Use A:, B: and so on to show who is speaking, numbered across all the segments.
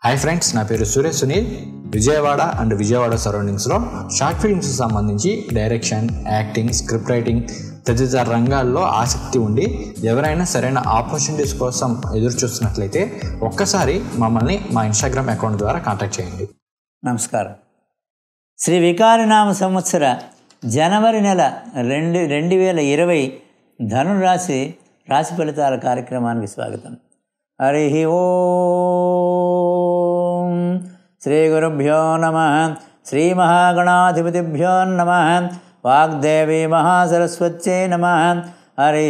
A: hi friends నా పేరు Suresh Sunil Vijayawada and Vijayawada సరౌండింగ్స్లో షార్ట్ ఫిల్మ్స్ సంబంధించి డైరెక్షన్ యాక్టింగ్ స్క్రిప్ట్ రైటింగ్ తదితర రంగాల్లో ఆసక్తి ఉండి ఎవరైనా సరైన ఆపర్చునిటీస్ కోసం ఎదురు చూస్తున్నట్లయితే ఒక్కసారి మమ్మల్ని మా ఇన్స్టాగ్రామ్ అకౌంట్ ద్వారా కాంటాక్ట్ చేయండి
B: నమస్కారం శ్రీ వికారనామ సంవత్సర జనవరి నెల రెండు రెండు వేల ఇరవై ధనురాశి రాశి ఫలితాల కార్యక్రమానికి స్వాగతం హరి ఓం శ్రీ గురుభ్యో నమ శ్రీ మహాగణాధిపతిభ్యో నమ వాగ్దేవి మహాసరస్వత్యై నమ హరి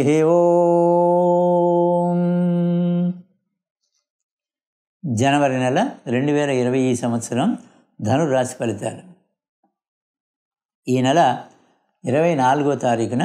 B: ఓం జనవరి నెల రెండు వేల ఇరవై ఈ సంవత్సరం ధనురాశి ఫలితాలు ఈ నెల ఇరవై నాలుగో తారీఖున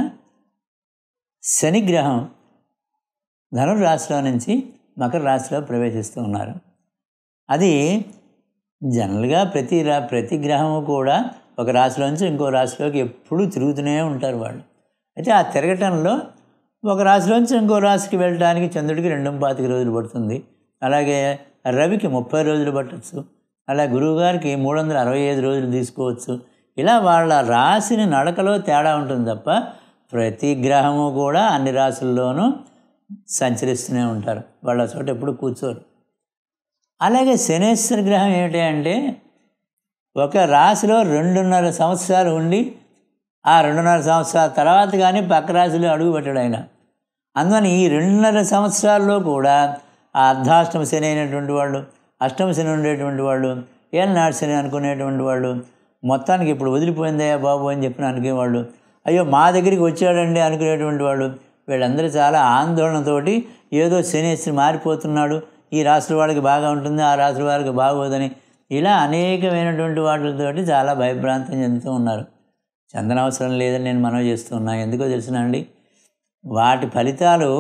B: శనిగ్రహం ధనుర్రాశిలో నుంచి మకర రాశిలో ప్రవేశిస్తూ ఉన్నారు అది జనరల్గా ప్రతి రా ప్రతి గ్రహము కూడా ఒక రాశిలోంచి ఇంకో రాశిలోకి ఎప్పుడూ తిరుగుతూనే ఉంటారు వాళ్ళు అయితే ఆ తిరగటంలో ఒక రాశిలోంచి ఇంకో రాశికి వెళ్ళడానికి చంద్రుడికి రెండు పాతిక రోజులు పడుతుంది అలాగే రవికి ముప్పై రోజులు పట్టచ్చు అలా గురువుగారికి మూడు వందల అరవై ఐదు రోజులు తీసుకోవచ్చు ఇలా వాళ్ళ రాశిని నడకలో తేడా ఉంటుంది తప్ప ప్రతి గ్రహము కూడా అన్ని రాశుల్లోనూ సంచరిస్తూనే ఉంటారు వాళ్ళ చోట ఎప్పుడు కూర్చోరు అలాగే శనేశ్వర గ్రహం ఏమిటి అంటే ఒక రాశిలో రెండున్నర సంవత్సరాలు ఉండి ఆ రెండున్నర సంవత్సరాల తర్వాత కానీ పక్క రాశిలో అడుగు పెట్టాడు ఆయన అందువల్ల ఈ రెండున్నర సంవత్సరాల్లో కూడా ఆ అర్ధాష్టమ శని అయినటువంటి వాళ్ళు అష్టమ శని ఉండేటువంటి వాళ్ళు ఏళ్ళనాడు శని అనుకునేటువంటి వాళ్ళు మొత్తానికి ఇప్పుడు వదిలిపోయిందయ్యా బాబు అని చెప్పిన అనుకునేవాళ్ళు అయ్యో మా దగ్గరికి వచ్చాడండి అనుకునేటువంటి వాళ్ళు వీళ్ళందరూ చాలా ఆందోళనతోటి ఏదో శనేశ్వరి మారిపోతున్నాడు ఈ రాశుల వాళ్ళకి బాగా ఉంటుంది ఆ రాశుల వారికి బాగోదని ఇలా అనేకమైనటువంటి వాటితోటి చాలా భయభ్రాంతం చెందుతూ ఉన్నారు చందనవసరం లేదని నేను మనవి చేస్తూ ఉన్నా ఎందుకో తెలుసునా అండి వాటి ఫలితాలు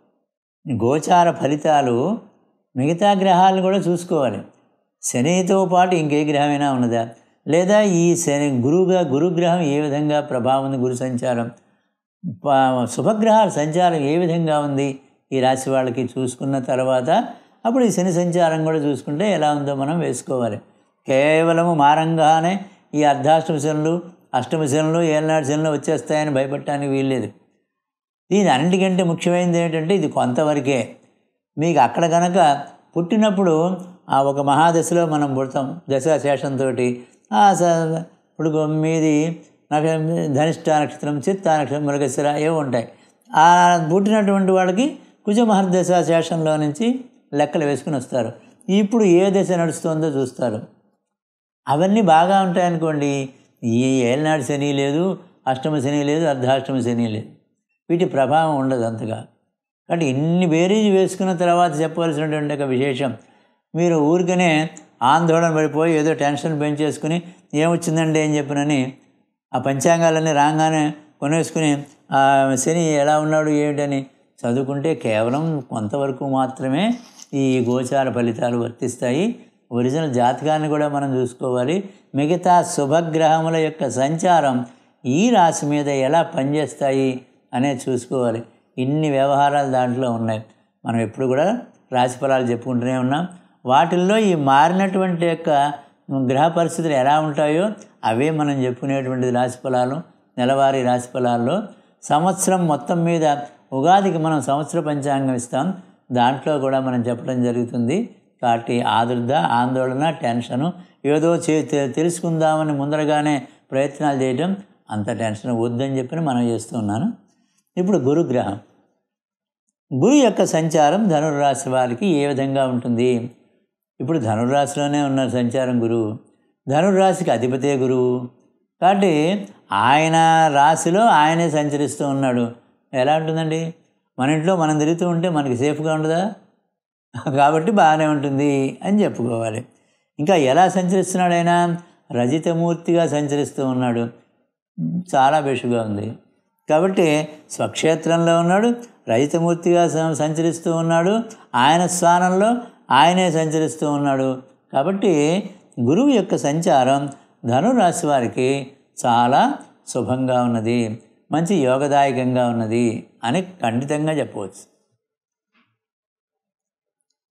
B: గోచార ఫలితాలు మిగతా గ్రహాలను కూడా చూసుకోవాలి శనితో పాటు ఇంకే గ్రహమైనా ఉన్నదా లేదా ఈ శని గురువుగా గురుగ్రహం ఏ విధంగా ప్రభావం ఉంది గురు సంచారం ప- శుభగ్రహాల సంచారం ఏ విధంగా ఉంది ఈ రాశి వాళ్ళకి చూసుకున్న తర్వాత అప్పుడు ఈ శని సంచారం కూడా చూసుకుంటే ఎలా ఉందో మనం వేసుకోవాలి కేవలము మారంగానే ఈ అర్ధాష్టమ శనులు అష్టమ శనులు ఏళ్ళనాడు శనులు వచ్చేస్తాయని భయపడటానికి వీల్లేదు దీని అన్నిటికంటే ముఖ్యమైనది ఏంటంటే ఇది కొంతవరకే మీకు అక్కడ కనుక పుట్టినప్పుడు ఆ ఒక మహాదశలో మనం పుడతాం దశాశేషంతో ఆ స- ఇప్పుడు మీది నాకు ధనిష్ట నక్షత్రం చిత్త నక్షత్రం మృగశిర ఏవో ఉంటాయి ఆ పుట్టినటువంటి వాళ్ళకి కుజ మహర్దశ శేషంలో నుంచి లెక్కలు వేసుకుని వస్తారు ఇప్పుడు ఏ దశ నడుస్తుందో చూస్తారు అవన్నీ బాగా ఉంటాయనుకోండి ఈ ఏళ్ళనాడు శని లేదు అష్టమ శని లేదు అర్ధాష్టమ శని లేదు వీటి ప్రభావం ఉండదు అంతగా కాబట్టి ఇన్ని బేరీజు వేసుకున్న తర్వాత చెప్పవలసినటువంటి ఒక విశేషం మీరు ఊరికనే ఆందోళన పడిపోయి ఏదో టెన్షన్ పెంచేసుకుని ఏమొచ్చిందండి అని చెప్పినని ఆ పంచాంగాలన్నీ రాగానే కొనేసుకుని ఆ శని ఎలా ఉన్నాడు ఏమిటని చదువుకుంటే కేవలం కొంతవరకు మాత్రమే ఈ గోచార ఫలితాలు వర్తిస్తాయి ఒరిజినల్ జాతకాన్ని కూడా మనం చూసుకోవాలి మిగతా శుభగ్రహముల యొక్క సంచారం ఈ రాశి మీద ఎలా పనిచేస్తాయి అనేది చూసుకోవాలి ఇన్ని వ్యవహారాలు దాంట్లో ఉన్నాయి మనం ఎప్పుడు కూడా రాశి ఫలాలు చెప్పుకుంటూనే ఉన్నాం వాటిల్లో ఈ మారినటువంటి యొక్క గ్రహ పరిస్థితులు ఎలా ఉంటాయో అవే మనం చెప్పుకునేటువంటి రాశి ఫలాలు నెలవారీ రాశి ఫలాల్లో సంవత్సరం మొత్తం మీద ఉగాదికి మనం సంవత్సర పంచాంగం ఇస్తాం దాంట్లో కూడా మనం చెప్పడం జరుగుతుంది కాబట్టి ఆదుర్ద ఆందోళన టెన్షను ఏదో చే తె- తెలుసుకుందామని ముందరగానే ప్రయత్నాలు చేయడం అంత టెన్షన్ వద్దని చెప్పి మనం చేస్తూ ఉన్నాను ఇప్పుడు గురుగ్రహం గురు యొక్క సంచారం ధనుర్రాశి వారికి ఏ విధంగా ఉంటుంది ఇప్పుడు ధనుర్రాశిలోనే ఉన్న సంచారం గురువు ధనుర్రాశికి అధిపతే గురువు కాబట్టి ఆయన రాశిలో ఆయనే సంచరిస్తూ ఉన్నాడు ఎలా ఉంటుందండి మన ఇంట్లో మనం తిరుగుతూ ఉంటే మనకి సేఫ్గా ఉండదా కాబట్టి బాగానే ఉంటుంది అని చెప్పుకోవాలి ఇంకా ఎలా సంచరిస్తున్నాడు ఆయన రజితమూర్తిగా సంచరిస్తూ ఉన్నాడు చాలా బెషుగా ఉంది కాబట్టి స్వక్షేత్రంలో ఉన్నాడు రజితమూర్తిగా సం- సంచరిస్తూ ఉన్నాడు ఆయన స్థానంలో ఆయనే సంచరిస్తూ ఉన్నాడు కాబట్టి గురువు యొక్క సంచారం ధనురాశి వారికి చాలా శుభంగా ఉన్నది మంచి యోగదాయకంగా ఉన్నది అని ఖండితంగా చెప్పవచ్చు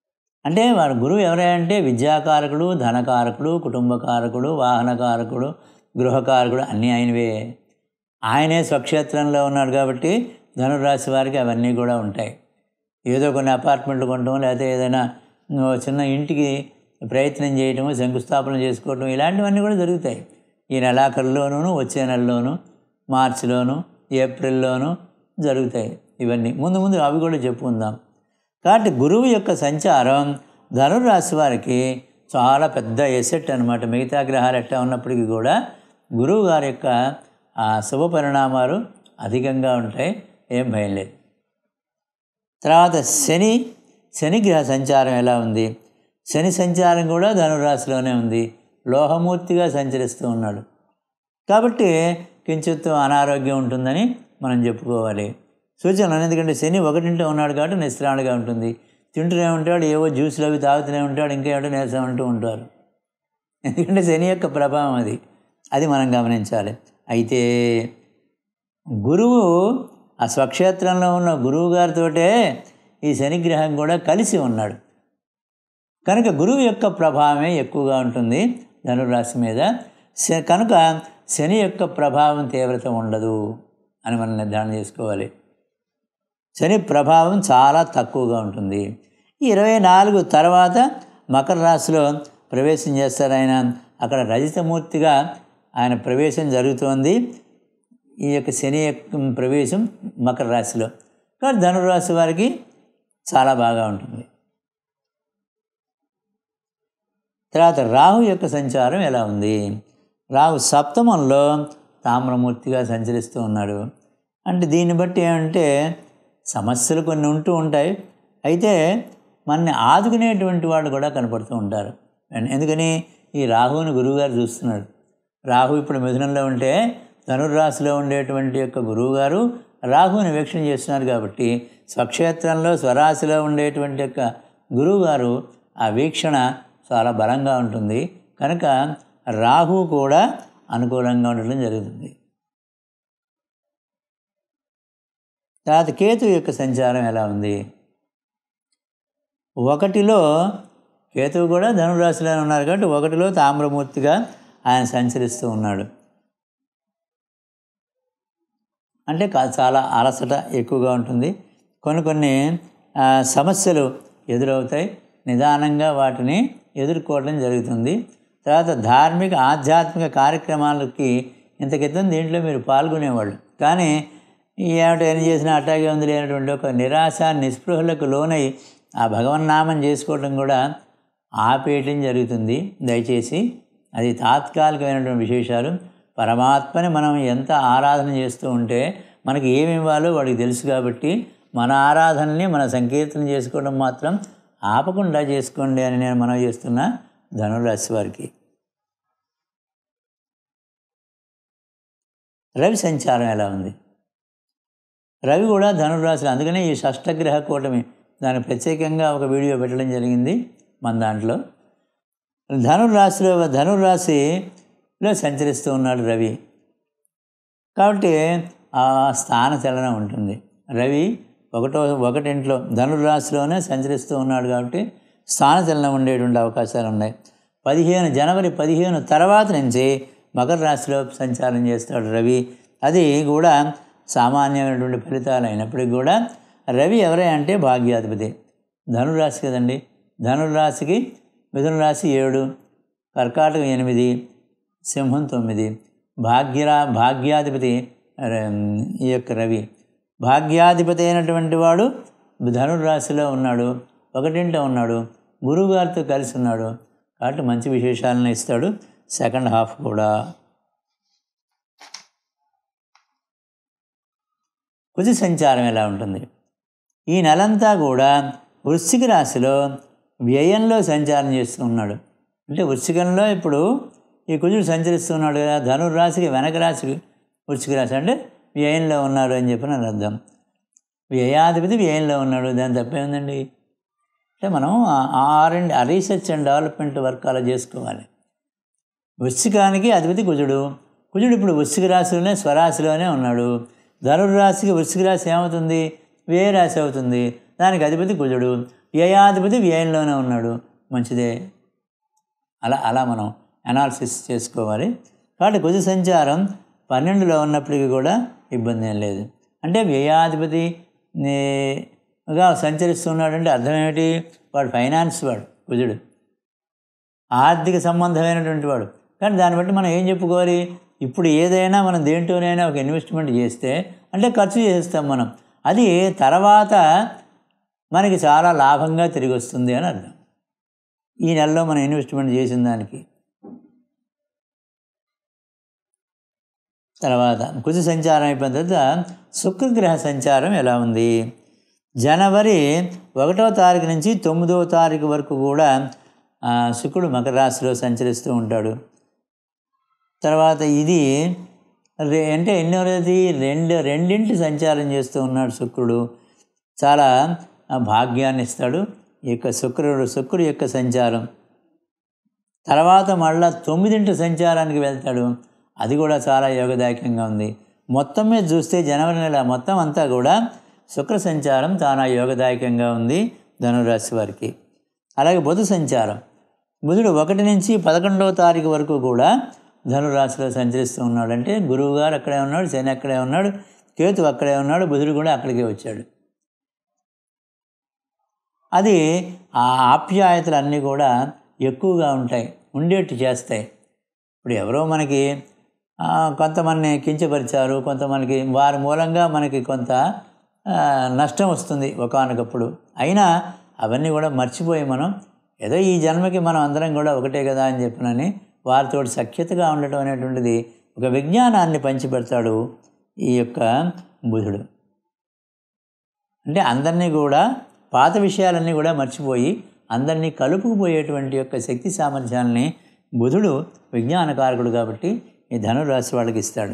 B: అంటే వాడు గురువు ఎవరంటే విద్యాకారకుడు ధనకారకుడు కుటుంబకారకుడు వాహనకారకుడు గృహకారకుడు అన్నీ ఆయనవే ఆయనే స్వక్షేత్రంలో ఉన్నాడు కాబట్టి ధనురాశి వారికి అవన్నీ కూడా ఉంటాయి ఏదో కొన్ని అపార్ట్మెంట్లు కొనడం లేకపోతే ఏదైనా ఓ చిన్న ఇంటికి ప్రయత్నం చేయటము శంకుస్థాపన చేసుకోవటం ఇలాంటివన్నీ కూడా జరుగుతాయి ఈ నెలాఖరులోనూ వచ్చే నెలలోనూ మార్చిలోను ఏప్రిల్లోనూ జరుగుతాయి ఇవన్నీ ముందు ముందు అవి కూడా చెప్పుకుందాం కాబట్టి గురువు యొక్క సంచారం ధనురాశి వారికి చాలా పెద్ద ఎసెట్ అనమాట మిగతా గ్రహాలు ఎట్టా ఉన్నప్పటికీ కూడా గురువు గారి యొక్క ఆ శుభ పరిణామాలు అధికంగా ఉంటాయి ఏం భయం లేదు తర్వాత శని శని గ్రహ సంచారం ఎలా ఉంది శని సంచారం కూడా ధనురాశిలోనే ఉంది లోహమూర్తిగా సంచరిస్తూ ఉన్నాడు కాబట్టి కించిత్ అనారోగ్యం ఉంటుందని మనం చెప్పుకోవాలి సూచనలు ఎందుకంటే శని ఒకటింటే ఉన్నాడు కాబట్టి నిస్త్రాణిగా ఉంటుంది తింటూనే ఉంటాడు ఏవో జ్యూసులు అవి తాగుతూనే ఉంటాడు ఇంకేమిటో నీరసం అంటూ ఉంటారు ఎందుకంటే శని యొక్క ప్రభావం అది అది మనం గమనించాలి అయితే గురువు ఆ స్వక్షేత్రంలో ఉన్న గురువు గారితోటే ఈ శనిగ్రహం కూడా కలిసి ఉన్నాడు కనుక గురువు యొక్క ప్రభావమే ఎక్కువగా ఉంటుంది ధనురాశి మీద శ- కనుక శని యొక్క ప్రభావం తీవ్రత ఉండదు అని మనం నిర్ధారణ చేసుకోవాలి శని ప్రభావం చాలా తక్కువగా ఉంటుంది ఈ ఇరవై నాలుగు తర్వాత మకర రాశిలో ప్రవేశం చేస్తారు ఆయన అక్కడ రజితమూర్తిగా ఆయన ప్రవేశం జరుగుతోంది ఈ యొక్క శని యొక్క ప్రవేశం మకర రాశిలో కాబట్టి ధనురాశి వారికి చాలా బాగా ఉంటుంది తర్వాత రాహు యొక్క సంచారం ఎలా ఉంది రాహు సప్తమంలో తామ్రమూర్తిగా సంచరిస్తూ ఉన్నాడు అంటే దీన్ని బట్టి ఏమంటే సమస్యలు కొన్ని ఉంటూ ఉంటాయి అయితే మనని ఆదుకునేటువంటి వాళ్ళు కూడా కనపడుతూ ఉంటారు అండ్ ఎందుకని ఈ రాహువుని గురువుగారు చూస్తున్నాడు రాహు ఇప్పుడు మిథునంలో ఉంటే ధనుర్రాశిలో ఉండేటువంటి యొక్క గురువుగారు రాహువుని వీక్షణ చేస్తున్నారు కాబట్టి స్వక్షేత్రంలో స్వరాశిలో ఉండేటువంటి యొక్క గురువుగారు ఆ వీక్షణ చాలా బలంగా ఉంటుంది కనుక రాహు కూడా అనుకూలంగా ఉండడం జరుగుతుంది తర్వాత కేతు యొక్క సంచారం ఎలా ఉంది ఒకటిలో కేతువు కూడా ధనురాశిలో ఉన్నారు కాబట్టి ఒకటిలో తామ్రమూర్తిగా ఆయన సంచరిస్తూ ఉన్నాడు అంటే కా- చాలా అలసట ఎక్కువగా ఉంటుంది కొన్ని కొన్ని ఆ, సమస్యలు ఎదురవుతాయి నిదానంగా వాటిని ఎదుర్కోవడం జరుగుతుంది తర్వాత ధార్మిక ఆధ్యాత్మిక కార్యక్రమాలకి ఇంత క్రితం దీంట్లో మీరు పాల్గొనేవాళ్ళు కానీ ఈ ఏమిటో ఏం చేసినా అట్లాగే ఉంది లేనటువంటి ఒక నిరాశ నిస్పృహలకు లోనై ఆ భగవన్నామం చేసుకోవడం కూడా ఆపేయటం జరుగుతుంది దయచేసి అది తాత్కాలికమైనటువంటి విశేషాలు పరమాత్మని మనం ఎంత ఆరాధన చేస్తూ ఉంటే మనకి ఏమి ఇవ్వాలో వాడికి తెలుసు కాబట్టి మన ఆరాధనని మన సంకీర్తన చేసుకోవడం మాత్రం ఆపకుండా చేసుకోండి అని నేను మనవి చేస్తున్నా ధనురాశి వారికి రవి సంచారం ఎలా ఉంది రవి కూడా ధనురాశి అందుకనే ఈ షష్టగ్రహ కూటమి దాని ప్రత్యేకంగా ఒక వీడియో పెట్టడం జరిగింది మన దాంట్లో ధనుర్రాశిలో ధనుర్రాశిలో సంచరిస్తూ ఉన్నాడు రవి కాబట్టి ఆ స్థాన చలనం ఉంటుంది రవి ఒకటో ఒకటింట్లో ధనుర్రాశిలోనే సంచరిస్తూ ఉన్నాడు కాబట్టి స్థాన చలనం ఉండేటువంటి అవకాశాలు ఉన్నాయి పదిహేను జనవరి పదిహేను తర్వాత నుంచి మకర రాశిలో సంచారం చేస్తాడు రవి అది కూడా సామాన్యమైనటువంటి ఫలితాలు అయినప్పటికీ కూడా రవి ఎవరే అంటే భాగ్యాధిపతి ధనురాశి కదండి ధనురాశికి మిథున రాశి ఏడు కర్కాటకం ఎనిమిది సింహం తొమ్మిది భాగ్యరా భాగ్యాధిపతి ర- ఈ యొక్క రవి భాగ్యాధిపతి అయినటువంటి వాడు ధనుర్రాశిలో ఉన్నాడు ఒకటింట ఉన్నాడు గురువుగారితో కలిసి ఉన్నాడు కాబట్టి మంచి విశేషాలను ఇస్తాడు సెకండ్ హాఫ్ కూడా కుజ సంచారం ఎలా ఉంటుంది ఈ నెలంతా కూడా వృశ్చిక రాశిలో వ్యయంలో సంచారం చేస్తూ ఉన్నాడు అంటే వృశ్చికంలో ఇప్పుడు ఈ కుజుడు సంచరిస్తున్నాడు కదా ధనుర్రాశికి వెనక రాశి వృశ్చిక రాశి అంటే వ్యయంలో ఉన్నాడు అని చెప్పి నన్ను అర్థం వ్యయాధిపతి వ్యయంలో ఉన్నాడు దాని తప్పేముందండి అంటే మనం R and uh research and development work అలా చేసుకోవాలి వృశ్చికానికి అధిపతి కుజుడు కుజుడు ఇప్పుడు వృశ్చిక రాశిలోనే స్వరాశిలోనే ఉన్నాడు ధనుర్రాశికి వృశ్చిక రాశి ఏమవుతుంది వ్యయ రాశి అవుతుంది దానికి అధిపతి కుజుడు వ్యయాధిపతి వ్యయంలోనే ఉన్నాడు మంచిదే అలా అలా మనం అనాలిసిస్ చేసుకోవాలి కాబట్టి కుజ సంచారం పన్నెండులో ఉన్నప్పటికీ కూడా ఇబ్బంది ఏం లేదు అంటే వ్యయాధిపతి నే- గా సంచరిస్తున్నాడంటే అర్థం ఏమిటి వాడు ఫైనాన్స్ వాడు కుజుడు ఆర్థిక సంబంధమైనటువంటి వాడు కానీ దాన్ని బట్టి మనం ఏం చెప్పుకోవాలి ఇప్పుడు ఏదైనా మనం దేంట్లోనైనా ఒక ఇన్వెస్ట్మెంట్ చేస్తే అంటే ఖర్చు చేస్తాం మనం అది తర్వాత మనకి చాలా లాభంగా తిరిగి వస్తుంది అని అర్థం ఈ నెలలో మనం ఇన్వెస్ట్మెంట్ చేసిన దానికి తర్వాత కుజ సంచారం అయిపోయిన తర్వాత శుక్రగ్రహ సంచారం ఎలా ఉంది జనవరి ఒకటో తారీఖు నుంచి తొమ్మిదవ తారీఖు వరకు కూడా ఆ, శుక్రుడు మకర రాశిలో సంచరిస్తూ ఉంటాడు తర్వాత ఇది రె అంటే ఎన్నోది రెండు రెండింటి సంచారం చేస్తూ ఉన్నాడు శుక్రుడు చాలా ఆ, భాగ్యాన్ని ఇస్తాడు ఈ యొక్క శుక్రుడు శుక్రుడు యొక్క సంచారం తర్వాత మళ్ళా తొమ్మిదింటి సంచారానికి వెళ్తాడు అది కూడా చాలా యోగదాయకంగా ఉంది మొత్తం మీద చూస్తే జనవరి నెల మొత్తం అంతా కూడా శుక్ర సంచారం చాలా యోగదాయకంగా ఉంది ధనురాశి వారికి అలాగే బుధ సంచారం బుధుడు ఒకటి నుంచి పదకొండవ తారీఖు వరకు కూడా ధనురాశిలో సంచరిస్తూ ఉన్నాడు అంటే గురువు గారు అక్కడే ఉన్నాడు శని అక్కడే ఉన్నాడు కేతు అక్కడే ఉన్నాడు బుధుడు కూడా అక్కడికే వచ్చాడు అది ఆ ఆప్యాయతలు అన్నీ కూడా ఎక్కువగా ఉంటాయి ఉండేట్టు చేస్తాయి ఇప్పుడు ఎవరో మనకి ఆ, కొంతమంది కించపరిచారు కొంతమందికి వారి మూలంగా మనకి కొంత ఆ, నష్టం వస్తుంది ఒకనొకప్పుడు అయినా అవన్నీ కూడా మర్చిపోయి మనం ఏదో ఈ జన్మకి మనం అందరం కూడా ఒకటే కదా అని చెప్పినని వారితో సఖ్యతగా ఉండటం అనేటువంటిది ఒక విజ్ఞానాన్ని పంచిపెడతాడు ఈ యొక్క బుధుడు అంటే అందరినీ కూడా పాత విషయాలన్నీ కూడా మర్చిపోయి అందరినీ కలుపుకుపోయేటువంటి యొక్క శక్తి సామర్థ్యాలని బుధుడు విజ్ఞానకారకుడు కాబట్టి ఈ ధనురాశి వాళ్ళకి ఇస్తాడు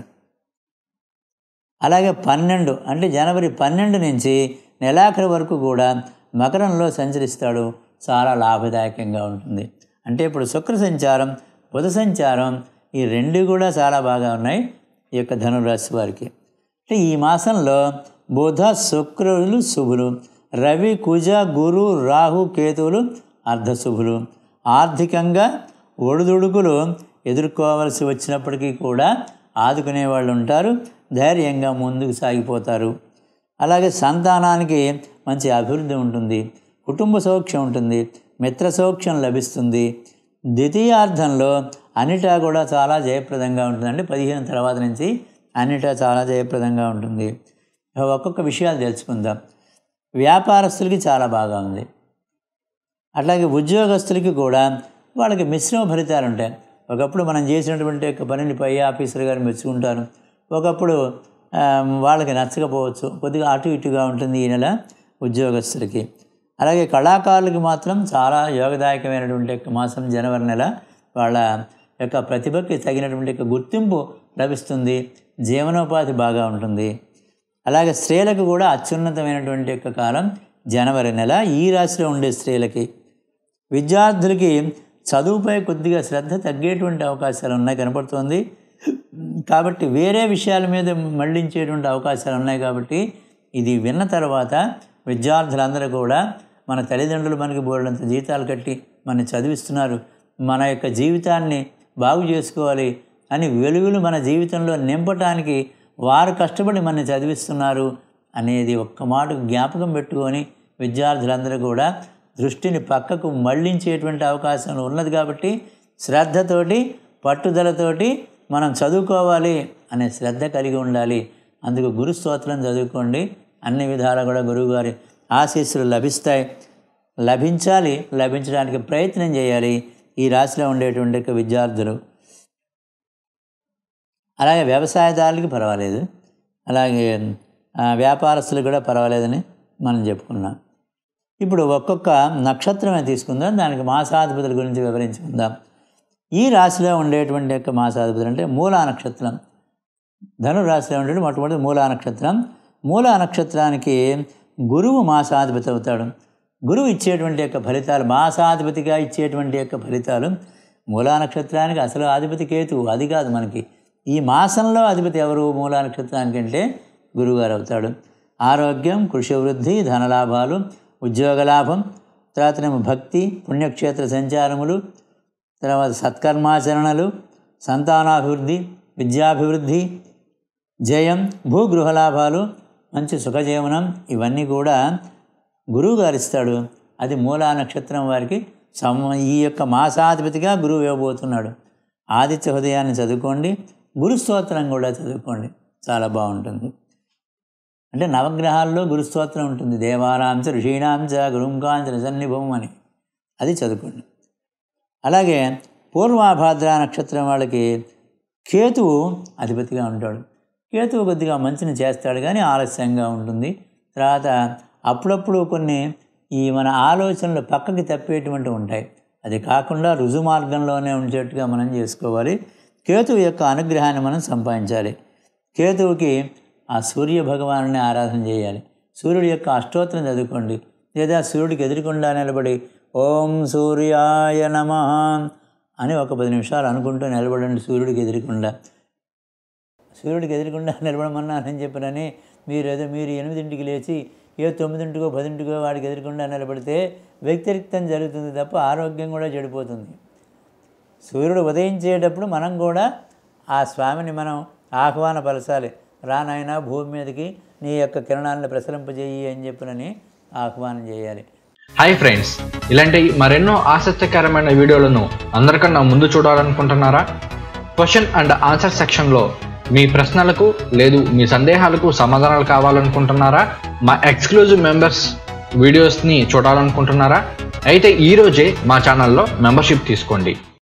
B: అలాగే పన్నెండు అంటే జనవరి పన్నెండు నుంచి నెలాఖరు వరకు కూడా మకరంలో సంచరిస్తాడు చాలా లాభదాయకంగా ఉంటుంది అంటే ఇప్పుడు శుక్ర సంచారం బుధ సంచారం ఈ రెండు కూడా చాలా బాగా ఉన్నాయి ఈ యొక్క ధనురాశి వారికి అంటే ఈ మాసంలో బుధ శుక్రులు శుభులు రవి కుజ గురు రాహు కేతువులు అర్ధశుభులు ఆర్థికంగా ఒడిదుడుకులు ఎదుర్కోవలసి వచ్చినప్పటికీ కూడా ఆదుకునే వాళ్ళు ఉంటారు ధైర్యంగా ముందుకు సాగిపోతారు అలాగే సంతానానికి మంచి అభివృద్ధి ఉంటుంది కుటుంబ సౌఖ్యం ఉంటుంది మిత్ర సౌఖ్యం లభిస్తుంది ద్వితీయార్థంలో అన్నిటా కూడా చాలా జయప్రదంగా ఉంటుంది అంటే పదిహేను తర్వాత నుంచి అన్నిటా చాలా జయప్రదంగా ఉంటుంది ఒక్కొక్క విషయాలు తెలుసుకుందాం వ్యాపారస్తులకి చాలా బాగా ఉంది అట్లాగే ఉద్యోగస్తులకి కూడా వాళ్ళకి మిశ్రమ ఫలితాలు ఉంటాయి ఒకప్పుడు మనం చేసినటువంటి యొక్క పనిని పై ఆఫీసర్ గారు మెచ్చుకుంటారు ఒకప్పుడు ఆ, వాళ్ళకి నచ్చకపోవచ్చు కొద్దిగా అటు ఇటుగా ఉంటుంది ఈ నెల ఉద్యోగస్తులకి అలాగే కళాకారులకి మాత్రం చాలా యోగదాయకమైనటువంటి యొక్క మాసం జనవరి నెల వాళ్ళ యొక్క ప్రతిభకి తగినటువంటి యొక్క గుర్తింపు లభిస్తుంది జీవనోపాధి బాగా ఉంటుంది అలాగే స్త్రీలకు కూడా అత్యున్నతమైనటువంటి యొక్క కాలం జనవరి నెల ఈ రాశిలో ఉండే స్త్రీలకి విద్యార్థులకి చదువుపై కొద్దిగా శ్రద్ధ తగ్గేటువంటి అవకాశాలు ఉన్నాయి కనపడుతోంది కాబట్టి వేరే విషయాల మీద మళ్ళించేటువంటి అవకాశాలు ఉన్నాయి కాబట్టి ఇది విన్న తర్వాత విద్యార్థులందరూ కూడా మన తల్లిదండ్రులు మనకి బోర్డంత జీతాలు కట్టి మన చదివిస్తున్నారు మన యొక్క జీవితాన్ని బాగు చేసుకోవాలి అని వెలుగులు మన జీవితంలో నింపటానికి వారు కష్టపడి మన చదివిస్తున్నారు అనేది ఒక్క మాట జ్ఞాపకం పెట్టుకొని విద్యార్థులందరూ కూడా దృష్టిని పక్కకు మళ్ళించేటువంటి అవకాశం ఉన్నది కాబట్టి శ్రద్ధతోటి పట్టుదలతోటి మనం చదువుకోవాలి అనే శ్రద్ధ కలిగి ఉండాలి అందుకు గురు స్తోత్రం చదువుకోండి అన్ని విధాలా కూడా గురువుగారి ఆశీస్సులు లభిస్తాయి లభించాలి లభించడానికి ప్రయత్నం చేయాలి ఈ రాశిలో ఉండేటువంటి యొక్క విద్యార్థులు అలాగే వ్యవసాయదారులకి పర్వాలేదు అలాగే ఆ, వ్యాపారస్తులకు కూడా పర్వాలేదని మనం చెప్పుకున్నాం ఇప్పుడు ఒక్కొక్క నక్షత్రమే తీసుకుందాం దానికి మాసాధిపతుల గురించి వివరించుకుందాం ఈ రాశిలో ఉండేటువంటి యొక్క మాసాధిపతులు అంటే మూలా నక్షత్రం ధనురాశిలో ఉండే మొట్టమొదటి మూలా నక్షత్రం మూలా నక్షత్రానికి గురువు మాసాధిపతి అవుతాడు గురువు ఇచ్చేటువంటి యొక్క ఫలితాలు మాసాధిపతిగా ఇచ్చేటువంటి యొక్క ఫలితాలు మూలా నక్షత్రానికి అసలు అధిపతి కేతువు అది కాదు మనకి ఈ మాసంలో అధిపతి ఎవరు మూలా నక్షత్రానికి అంటే గురువుగారు అవుతాడు ఆరోగ్యం కృషి వృద్ధి ధనలాభాలు ఉద్యోగ లాభం తర్వాతనేమో భక్తి పుణ్యక్షేత్ర సంచారములు తర్వాత సత్కర్మాచరణలు సంతానాభివృద్ధి విద్యాభివృద్ధి జయం భూగృహ లాభాలు మంచి సుఖజీవనం ఇవన్నీ కూడా గురువు గారు ఇస్తాడు అది మూలా నక్షత్రం వారికి సమ ఈ యొక్క మాసాధిపతిగా గురువు ఇవ్వబోతున్నాడు ఆదిత్య హృదయాన్ని చదువుకోండి గురు స్తోత్రం కూడా చదువుకోండి చాలా బాగుంటుంది అంటే నవగ్రహాల్లో గురుస్తోత్రం ఉంటుంది దేవానాంచ ఋషీణాంచ గురుంకాంచ నిసన్నిభం అని అది చదువుకోండి అలాగే పూర్వాభాద్ర నక్షత్రం వాళ్ళకి కేతువు అధిపతిగా ఉంటాడు కేతువు కొద్దిగా మంచిని చేస్తాడు కానీ ఆలస్యంగా ఉంటుంది తర్వాత అప్పుడప్పుడు కొన్ని ఈ మన ఆలోచనలు పక్కకి తప్పేటువంటివి ఉంటాయి అది కాకుండా రుజు మార్గంలోనే ఉండేట్టుగా మనం చేసుకోవాలి కేతువు యొక్క అనుగ్రహాన్ని మనం సంపాదించాలి కేతువుకి ఆ సూర్య భగవాను ఆరాధన చేయాలి సూర్యుడి యొక్క అష్టోత్తరం చదువుకోండి లేదా సూర్యుడికి ఎదురుకుండా నిలబడి ఓం సూర్యాయ నమ అని ఒక పది నిమిషాలు అనుకుంటూ నిలబడండి సూర్యుడికి ఎదురుకుండా సూర్యుడికి ఎదురుకుండా నిలబడమన్నానని చెప్పినని మీరు ఏదో మీరు ఎనిమిదింటికి లేచి ఏ తొమ్మిదింటికో పదింటికో వాడికి ఎదురుకుండా నిలబడితే వ్యతిరిక్తం జరుగుతుంది తప్ప ఆరోగ్యం కూడా చెడిపోతుంది సూర్యుడు ఉదయించేటప్పుడు మనం కూడా ఆ స్వామిని మనం ఆహ్వానపరచాలి రానాయన భూమి మీదకి నీ యొక్క కిరణాలను ప్రసరింపజేయి అని చెప్పినని ఆహ్వానం చేయాలి
A: హాయ్ ఫ్రెండ్స్ ఇలాంటి మరెన్నో ఆసక్తికరమైన వీడియోలను అందరికన్నా ముందు చూడాలనుకుంటున్నారా క్వశ్చన్ అండ్ ఆన్సర్ సెక్షన్లో మీ ప్రశ్నలకు లేదు మీ సందేహాలకు సమాధానాలు కావాలనుకుంటున్నారా మా ఎక్స్క్లూజివ్ మెంబర్స్ వీడియోస్ని చూడాలనుకుంటున్నారా అయితే ఈరోజే మా ఛానల్లో మెంబర్షిప్ తీసుకోండి